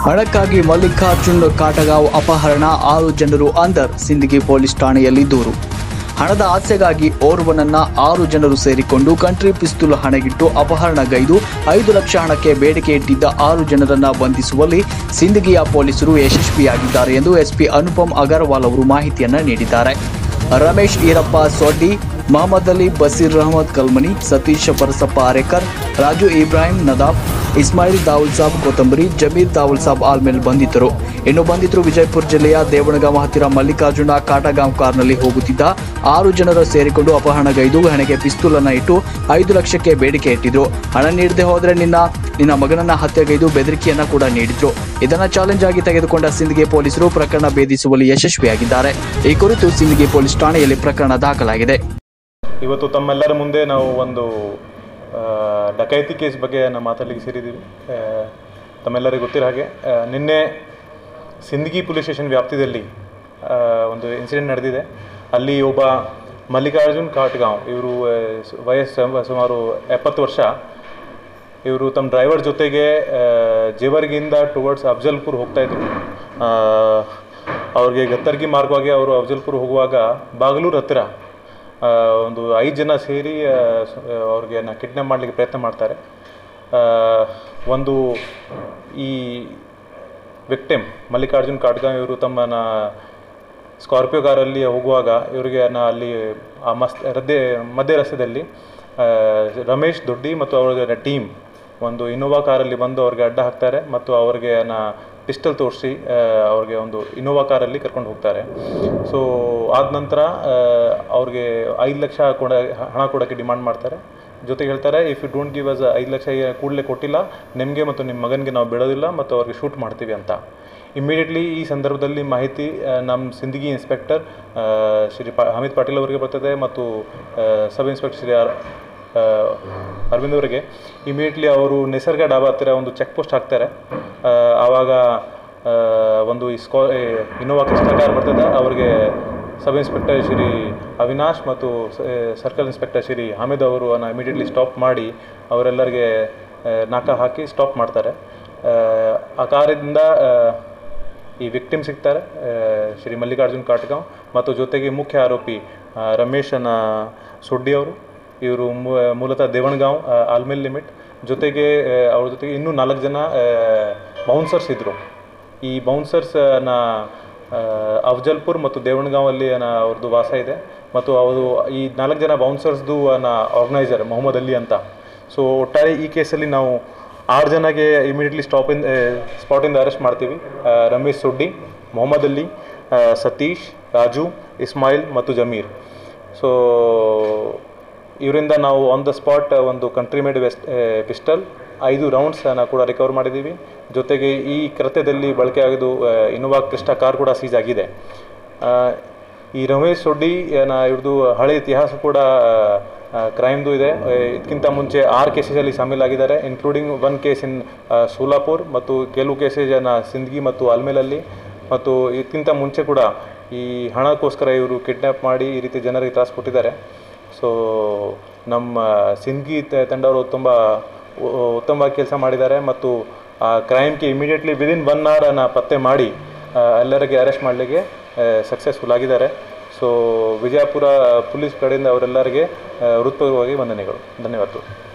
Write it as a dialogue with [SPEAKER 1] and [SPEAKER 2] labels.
[SPEAKER 1] ಹಣಕ್ಕಾಗಿ ಮಲ್ಲಿಕಾರ್ಜುನ್ ಕಾಟಗಾಂವ್ ಅಪಹರಣ ಆರು ಜನರು ಅಂದರ್ ಸಿಂದಗಿ ಪೊಲೀಸ್ ಠಾಣೆಯಲ್ಲಿ ದೂರು ಹಣದ ಆಸೆಗಾಗಿ ಓರ್ವನನ್ನ ಆರು ಜನರು ಸೇರಿಕೊಂಡು ಕಂಟ್ರಿ ಪಿಸ್ತೂಲ್ ಹಣಗಿಟ್ಟು ಅಪಹರಣಗೈದು ಐದು ಲಕ್ಷ ಹಣಕ್ಕೆ ಬೇಡಿಕೆ ಇಟ್ಟಿದ್ದ ಆರು ಜನರನ್ನ ಬಂಧಿಸುವಲ್ಲಿ ಸಿಂದಗಿಯ ಪೊಲೀಸರು ಯಶಸ್ವಿಯಾಗಿದ್ದಾರೆ ಎಂದು ಎಸ್ಪಿ ಅನುಪಮ್ ಅಗರ್ವಾಲ್ ಅವರು ಮಾಹಿತಿಯನ್ನ ನೀಡಿದ್ದಾರೆ ರಮೇಶ್ ಈರಪ್ಪ ಸೊಡ್ಡಿ ಮಹಮ್ಮದ್ ಅಲಿ ಬಸೀರ್ ಅಹಮದ್ ಕಲ್ಮನಿ ಸತೀಶ್ ಪರಸಪ್ಪ ಅರೇಕರ್ ರಾಜು ಇಬ್ರಾಹಿಂ ನದಾಬ್ ಇಸ್ಮಾಯಿಲ್ ದಾವುಲ್ ಸಾಬ್ ಕೊತ್ತಂಬರಿ ಜಮೀರ್ ದಾವುಲ್ ಸಾಬ್ ಆಲ್ಮೇಲ್ ಬಂಧಿತರು ಇನ್ನು ಬಂಧಿತರು ವಿಜಯಪುರ ಜಿಲ್ಲೆಯ ದೇವಣಗಾಂವ್ ಹತ್ತಿರ ಮಲ್ಲಿಕಾರ್ಜುನ ಕಾಟಗಾಂವ್ ಕಾರ್ನಲ್ಲಿ ಹೋಗುತ್ತಿದ್ದ ಆರು ಜನರು ಸೇರಿಕೊಂಡು ಅಪಹರಣಗೈದು ಹಣೆಗೆ ಪಿಸ್ತೂಲ್ ಅನ್ನ ಇಟ್ಟು ಐದು ಲಕ್ಷಕ್ಕೆ ಬೇಡಿಕೆ ಇಟ್ಟಿದ್ರು ಹಣ ನೀಡದೆ ಹೋದ್ರೆ ನಿನ್ನ ನಿನ್ನ ಮಗನನ್ನ ಹತ್ಯೆಗೈದು ಬೆದರಿಕೆಯನ್ನ ಕೂಡ ನೀಡಿದ್ರು ಇದನ್ನ ಚಾಲೆಂಜ್ ಆಗಿ ತೆಗೆದುಕೊಂಡ ಸಿಂದಗಿ ಪೊಲೀಸರು ಪ್ರಕರಣ ಭೇದಿಸುವಲ್ಲಿ ಯಶಸ್ವಿಯಾಗಿದ್ದಾರೆ ಈ ಕುರಿತು ಸಿಂದಗಿ ಪೊಲೀಸ್ ಠಾಣೆಯಲ್ಲಿ ಪ್ರಕರಣ ದಾಖಲಾಗಿದೆ
[SPEAKER 2] ಇವತ್ತು ತಮ್ಮೆಲ್ಲರ ಮುಂದೆ ನಾವು ಒಂದು ಆ, ಡಕೈತಿ ಕೇಸ್ ಬಗ್ಗೆ ನಾವು ಮಾತಾಡಲಿಕ್ಕೆ ಸೇರಿದ್ದೀವಿ ಆ, ತಮ್ಮೆಲ್ಲರಿಗೂ ಗೊತ್ತಿರೋ ಹಾಗೆ ಆ, ನಿನ್ನೆ ಸಿಂದಗಿ ಪೊಲೀಸ್ ಸ್ಟೇಷನ್ ವ್ಯಾಪ್ತಿಯಲ್ಲಿ ಆ, ಒಂದು ಇನ್ಸಿಡೆಂಟ್ ನಡೆದಿದೆ ಅಲ್ಲಿ ಒಬ್ಬ ಮಲ್ಲಿಕಾರ್ಜುನ್ ಕಾಟ್ಗಾಂವ್ ಇವರು ಆ, ಸು- ವಯಸ್ಸು ಸುಮ- ಸುಮಾರು ಎಪ್ಪತ್ತು ವರ್ಷ ಇವರು ತಮ್ಮ ಡ್ರೈವರ್ ಜೊತೆಗೆ ಆ, ಜೇವರ್ಗಿಯಿಂದ ಟುವರ್ಡ್ಸ್ ಅಫ್ಜಲ್ಪುರ್ ಹೋಗ್ತಾಯಿದ್ರು ಅವ್ರಿಗೆ ಗತ್ತರ್ಗಿ ಮಾರ್ಗವಾಗಿ ಅವರು ಅಫ್ಜಲ್ಪುರ್ ಹೋಗುವಾಗ ಬಾಗಲೂರು ಹತ್ತಿರ ಆ, ಒಂದು ಐದು ಜನ ಸೇರಿ ಆ, ಸ- ಆ, ಅವ್ರಿಗೆ ಕಿಡ್ನಾಪ್ ಮಾಡಲಿಕ್ಕೆ ಪ್ರಯತ್ನ ಮಾಡ್ತಾರೆ ಆ, ಒಂದು ಈ ವಿಕ್ಟಿಮ್ ಮಲ್ಲಿಕಾರ್ಜುನ್ ಕಾಟ್ಗಾಂವ್ ಇವರು ತಮ್ಮನ ಸ್ಕಾರ್ಪಿಯೋ ಕಾರಲ್ಲಿ ಹೋಗುವಾಗ ಇವರಿಗೆ ನ ಅಲ್ಲಿ ಆ ಮಸ್ ರದ್ದೆ ಮಧ್ಯ ರಸ್ತೆಯಲ್ಲಿ ಆ, ರಮೇಶ್ ದೊಡ್ಡಿ ಮತ್ತು ಅವರ ಟೀಮ್ ಒಂದು ಇನೋವಾ ಕಾರಲ್ಲಿ ಬಂದು ಅವ್ರಿಗೆ ಅಡ್ಡ ಹಾಕ್ತಾರೆ ಮತ್ತು ಅವ್ರಿಗೆ ನ ಪಿಸ್ಟಲ್ ತೋರಿಸಿ ಅವ್ರಿಗೆ ಒಂದು ಇನೋವಾ ಕಾರಲ್ಲಿ ಕರ್ಕೊಂಡು ಹೋಗ್ತಾರೆ ಸೊ ಆದ ನಂತರ ಆ, ಅವ್ರಿಗೆ ಐದು ಲಕ್ಷ ಕೊಡ ಹಣ ಕೊಡೋಕ್ಕೆ ಡಿಮಾಂಡ್ ಮಾಡ್ತಾರೆ ಜೊತೆಗೆ ಹೇಳ್ತಾರೆ if you don't give us ಐದು ಲಕ್ಷ ಕೂಡಲೇ ಕೊಟ್ಟಿಲ್ಲ ನಿಮಗೆ ಮತ್ತು ನಿಮ್ಮ ಮಗನಿಗೆ ನಾವು ಬಿಡೋದಿಲ್ಲ ಮತ್ತು ಅವ್ರಿಗೆ ಶೂಟ್ ಮಾಡ್ತೀವಿ ಅಂತ ಇಮಿಡಿಯೇಟ್ಲಿ ಈ ಸಂದರ್ಭದಲ್ಲಿ ಮಾಹಿತಿ ಆ, ನಮ್ಮ ಸಿಂದಗಿ ಇನ್ಸ್ಪೆಕ್ಟರ್ ಆ, ಶ್ರೀ ಪಾ ಹಮೀದ್ ಪಾಟೀಲ್ ಅವರಿಗೆ ಬರ್ತದೆ ಮತ್ತು ಆ, ಸಬ್ ಇನ್ಸ್ಪೆಕ್ಟರ್ ಶ್ರೀ ಆರ್ ಆ, ಅರವಿಂದ್ ಅವರಿಗೆ ಇಮಿಡಿಯೇಟ್ಲಿ ಅವರು ನಿಸರ್ಗ ಡಾಬಾ ಹತ್ತಿರ ಒಂದು ಚೆಕ್ ಪೋಸ್ಟ್ ಹಾಕ್ತಾರೆ ಆ, ಆವಾಗ ಆ, ಒಂದು ಈ ಸ್ಕಾ ಇನೋವಾ ಕೃಷ್ಣ ಕಾರ್ ಬರ್ತದೆ ಅವರಿಗೆ ಸಬ್ ಇನ್ಸ್ಪೆಕ್ಟರ್ ಶ್ರೀ ಅವಿನಾಶ್ ಮತ್ತು ಸರ್ಕಲ್ ಇನ್ಸ್ಪೆಕ್ಟರ್ ಶ್ರೀ ಹಾಮಿದ್ ಅವರು ಇಮಿಡಿಯೇಟ್ಲಿ ಸ್ಟಾಪ್ ಮಾಡಿ ಅವರೆಲ್ಲರಿಗೆ ಆ, ನಾಕ ಹಾಕಿ ಸ್ಟಾಪ್ ಮಾಡ್ತಾರೆ ಆ, ಆ ಕಾರಿಂದ ಆ, ಈ ವಿಕ್ಟಿಮ್ ಸಿಗ್ತಾರೆ ಆ, ಶ್ರೀ ಮಲ್ಲಿಕಾರ್ಜುನ್ ಕಾಟ್ಗಾಂವ್ ಮತ್ತು ಜೊತೆಗೆ ಮುಖ್ಯ ಆರೋಪಿ ಆ, ರಮೇಶನ ಸೊಡ್ಡಿ ಅವರು ಇವರು ಮೂಲತಃ ದೇವಣಗಾಂವ್ ಆ, ಆಲ್ಮೇಲ್ ಲಿಮಿಟ್ ಜೊತೆಗೆ ಆ, ಅವ್ರ ಜೊತೆಗೆ ಇನ್ನೂ ನಾಲ್ಕು ಜನ ಬೌನ್ಸರ್ಸ್ ಇದ್ದರು ಈ ಬೌನ್ಸರ್ಸ್ನ ಅಫ್ಜಲ್ಪುರ್ ಮತ್ತು ದೇವಣಗಾಂವಲ್ಲಿ ನ ಅವ್ರದ್ದು ವಾಸ ಇದೆ ಮತ್ತು ಅವರು ಈ ನಾಲ್ಕು ಜನ ಬೌನ್ಸರ್ಸ್ದು ನ ಆರ್ಗನೈಸರ್ ಮೊಹಮ್ಮದ್ ಅಲಿ ಅಂತ ಸೊ ಒಟ್ಟಾರೆ ಈ ಕೇಸಲ್ಲಿ ನಾವು ಆರು ಜನಗೆ ಇಮಿಡಿಯೇಟ್ಲಿ ಸ್ಟಾಪ್ ಇನ್ ಸ್ಪಾಟಿಂದ ಅರೆಸ್ಟ್ ಮಾಡ್ತೀವಿ ಆ, ರಮೇಶ್ ಸೊಡ್ಡಿ ಮೊಹಮ್ಮದ್ ಅಲಿ ಆ, ಸತೀಶ್ ರಾಜು ಇಸ್ಮಾಯಿಲ್ ಮತ್ತು ಜಮೀರ್ ಸೊ ಇವರಿಂದ ನಾವು ಆನ್ ದ ಸ್ಪಾಟ್ ಒಂದು ಕಂಟ್ರಿ ಮೇಡ್ ವೆಸ್ಟ್ ಪಿಸ್ಟಲ್ ಐದು ರೌಂಡ್ಸನ್ನು ಕೂಡ ರಿಕವರ್ ಮಾಡಿದ್ದೀವಿ ಜೊತೆಗೆ ಈ ಕೃತ್ಯದಲ್ಲಿ ಬಳಕೆಯಾಗಿದ್ದು ಇನೋವಾ ಕ್ರಿಸ್ಟಾ ಕಾರ್ ಕೂಡ ಸೀಸ್ ಆಗಿದೆ ಆ, ಈ ರಮೇಶ್ ಸೊಡ್ಡಿ ಏನ ಇವ್ರದ್ದು ಹಳೆ ಇತಿಹಾಸ ಕೂಡ ಕ್ರೈಮ್ದು ಇದೆ ಆ, ಇದಕ್ಕಿಂತ ಮುಂಚೆ ಆರು ಕೇಸಸಲ್ಲಿ ಶಾಮೀಲಾಗಿದ್ದಾರೆ including one case in Solapur ಮತ್ತು ಕೆಲವು ಕೇಸೇಜನ್ನು ಸಿಂದಗಿ ಮತ್ತು ಅಲ್ಮೇಲಲ್ಲಿ ಮತ್ತು ಇದಕ್ಕಿಂತ ಮುಂಚೆ ಕೂಡ ಈ ಹಣಕ್ಕೋಸ್ಕರ ಇವರು ಕಿಡ್ನ್ಯಾಪ್ ಮಾಡಿ ಈ ರೀತಿ ಜನರಿಗೆ ತ್ರಾಸು ಕೊಟ್ಟಿದ್ದಾರೆ ಸೊ ನಮ್ಮ ಸಿಂದಗಿ ತ- ತಂಡವರು ತುಂಬ ಉ- ಉತ್ತಮವಾಗಿ ಕೆಲಸ ಮಾಡಿದ್ದಾರೆ ಮತ್ತು ಆ ಕ್ರೈಮ್ಗೆ ಇಮಿಡಿಯೇಟ್ಲಿ ವಿದಿನ್ ಒನ್ ಅವರನ್ನು ಪತ್ತೆ ಮಾಡಿ ಆ, ಎಲ್ಲರಿಗೆ ಅರೆಸ್ಟ್ ಮಾಡಲಿಕ್ಕೆ ಸಕ್ಸಸ್ಫುಲ್ ಆಗಿದ್ದಾರೆ ಸೊ ವಿಜಯಪುರ ಪೊಲೀಸ್ ಕಡೆಯಿಂದ ಅವರೆಲ್ಲರಿಗೆ ಆ, ಹೃತ್ಪೂರ್ವಕವಾಗಿ ವಂದನೆಗಳು ಧನ್ಯವಾದಗಳು